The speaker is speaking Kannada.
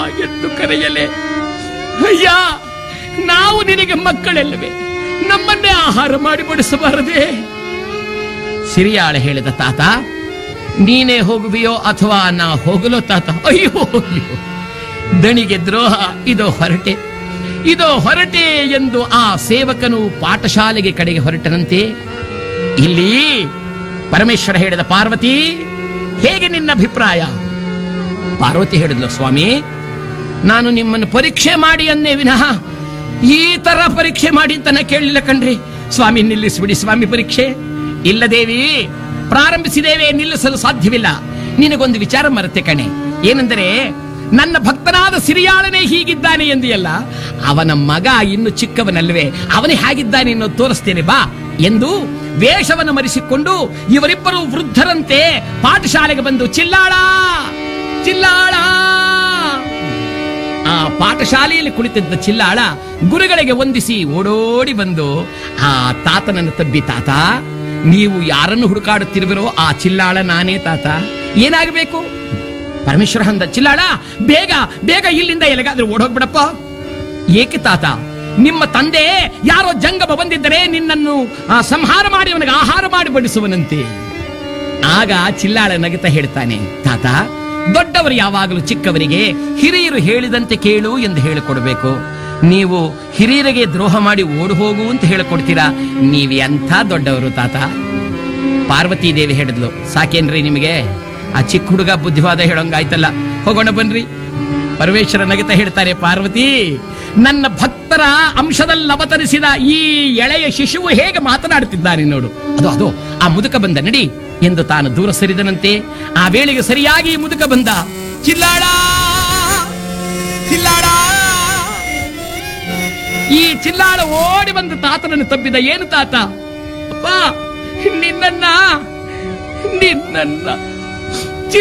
ಎಂದು ಕರೆಯಲೆ ಅಯ್ಯ ನಾವು ನಿನಗೆ ಮಕ್ಕಳೆಲ್ಲವೇ ನಮ್ಮನ್ನೇ ಆಹಾರ ಮಾಡಿ ಬಡಿಸಬಾರದೆ ಸಿರಿಯಾಳ ಹೇಳಿದ ತಾತ ನೀನೇ ಹೋಗುವಿಯೋ ಅಥವಾ ನಾ ಹೋಗಲೋ ತಾತ ಅಯ್ಯೋ ಅಯ್ಯೋ ದಣಿಗೆ ದ್ರೋಹ ಇದೋ ಹೊರಟೆ ಇದೋ ಹೊರಟೆ ಎಂದು ಆ ಸೇವಕನು ಪಾಠಶಾಲೆಗೆ ಕಡೆಗೆ ಹೊರಟನಂತೆ ಇಲ್ಲಿ ಪರಮೇಶ್ವರ ಹೇಳಿದ ಪಾರ್ವತಿ ಹೇಗೆ ನಿನ್ನ ಅಭಿಪ್ರಾಯ ಪಾರ್ವತಿ ಹೇಳಿದ್ಲು ಸ್ವಾಮಿ ನಾನು ನಿಮ್ಮನ್ನು ಪರೀಕ್ಷೆ ಮಾಡಿ ಅನ್ನೇ ವಿನಃ ಈ ತರ ಪರೀಕ್ಷೆ ಮಾಡಿ ಅಂತ ನಾ ಕೇಳಲಿಲ್ಲ ಕಣ್ರಿ ಸ್ವಾಮಿ ನಿಲ್ಲಿಸ್ಬಿಡಿ ಸ್ವಾಮಿ ಪರೀಕ್ಷೆ ಇಲ್ಲ ದೇವಿ ಪ್ರಾರಂಭಿಸಿದೇವೆ ನಿಲ್ಲಿಸಲು ಸಾಧ್ಯವಿಲ್ಲ ನಿನಗೊಂದು ವಿಚಾರ ಮರತೆ ಕಣೆ ಏನೆಂದರೆ ನನ್ನ ಭಕ್ತನಾದ ಸಿರಿಯಾಳನೇ ಹೀಗಿದ್ದಾನೆ ಎಂದಿಯಲ್ಲ ಅವನ ಮಗ ಇನ್ನು ಚಿಕ್ಕವನಲ್ವೇ ಅವನೇ ಹೇಗಿದ್ದಾನೆ ಅನ್ನೋದು ತೋರಿಸ್ತೇನೆ ಬಾ ಎಂದು ವೇಷವನ್ನು ಮರೆಸಿಕೊಂಡು ಇವರಿಬ್ಬರು ವೃದ್ಧರಂತೆ ಪಾಠಶಾಲೆಗೆ ಬಂದು ಚಿಲ್ಲಾಳ ಚಿಲ್ಲಾಳ ಆ ಪಾಠಶಾಲೆಯಲ್ಲಿ ಕುಳಿತಿದ್ದ ಚಿಲ್ಲಾಳ ಗುರುಗಳಿಗೆ ವಂದಿಸಿ ಓಡೋಡಿ ಬಂದು ಆ ತಾತನನ್ನು ತಬ್ಬಿ ತಾತ ನೀವು ಯಾರನ್ನು ಹುಡುಕಾಡುತ್ತಿರುವಿರೋ ಆ ಚಿಲ್ಲಾಳ ನಾನೇ ತಾತ ಏನಾಗಬೇಕು ಪರಮೇಶ್ವರ ಅಂದ ಚಿಲ್ಲಾಳ ಬೇಗ ಬೇಗ ಇಲ್ಲಿಂದ ಎಲ್ಲಿಗಾದ್ರೂ ಓಡೋಗ್ಬಿಡಪ್ಪ ಏಕೆ ತಾತ ನಿಮ್ಮ ತಂದೆ ಯಾರೋ ಜಂಗಮ ಬಂದಿದ್ದರೆ ನಿನ್ನನ್ನು ಆ, ಸಂಹಾರ ಮಾಡಿ ಅವನಿಗೆ ಆಹಾರ ಮಾಡಿ ಬಡಿಸುವನಂತೆ ಆಗ ಚಿಲ್ಲಾಳ ನಗುತ್ತಾ ಹೇಳ್ತಾನೆ ತಾತ ದೊಡ್ಡವರು ಯಾವಾಗಲೂ ಚಿಕ್ಕವರಿಗೆ ಹಿರಿಯರು ಹೇಳಿದಂತೆ ಕೇಳು ಎಂದು ಹೇಳಿಕೊಡ್ಬೇಕು ನೀವು ಹಿರಿಯರಿಗೆ ದ್ರೋಹ ಮಾಡಿ ಓಡು ಹೋಗು ಅಂತ ಹೇಳಿಕೊಡ್ತೀರಾ ನೀವು ಎಂಥ ದೊಡ್ಡವರು ತಾತ ಪಾರ್ವತಿ ದೇವಿ ಹೇಳಿದ್ಲು ಸಾಕೇನ್ರಿ ನಿಮಗೆ ಆ ಚಿಕ್ಕ ಹುಡುಗ ಬುದ್ಧಿವಾದ ಹೇಳೋಂಗಾಯ್ತಲ್ಲ ಹೋಗೋಣ ಬನ್ರಿ ಪರಮೇಶ್ವರ ನಗುತ್ತಾ ಹೇಳ್ತಾರೆ ಪಾರ್ವತಿ ನನ್ನ ಭಕ್ತರ ಅಂಶದಲ್ಲಿ ಅವತರಿಸಿದ ಈ ಎಳೆಯ ಶಿಶುವು ಹೇಗೆ ಮಾತನಾಡುತ್ತಿದ್ದಾನೆ ನೋಡು ಅದು ಅದು ಆ ಮುದುಕ ಬಂದ ನಡಿ ಎಂದು ತಾನು ದೂರ ಸರಿದನಂತೆ ಆ ವೇಳೆಗೆ ಸರಿಯಾಗಿ ಈ ಮುದುಕ ಬಂದ ಚಿಲ್ಲಾಡ ಚಿಲ್ಲಾಡ ಈ ಚಿಲ್ಲಾಳ ಓಡಿ ಬಂದು ತಾತನನ್ನು ತಬ್ಬಿದ ಏನು ತಾತ ಅಪ್ಪ ನಿನ್ನನ್ನ ನಿನ್ನನ್ನ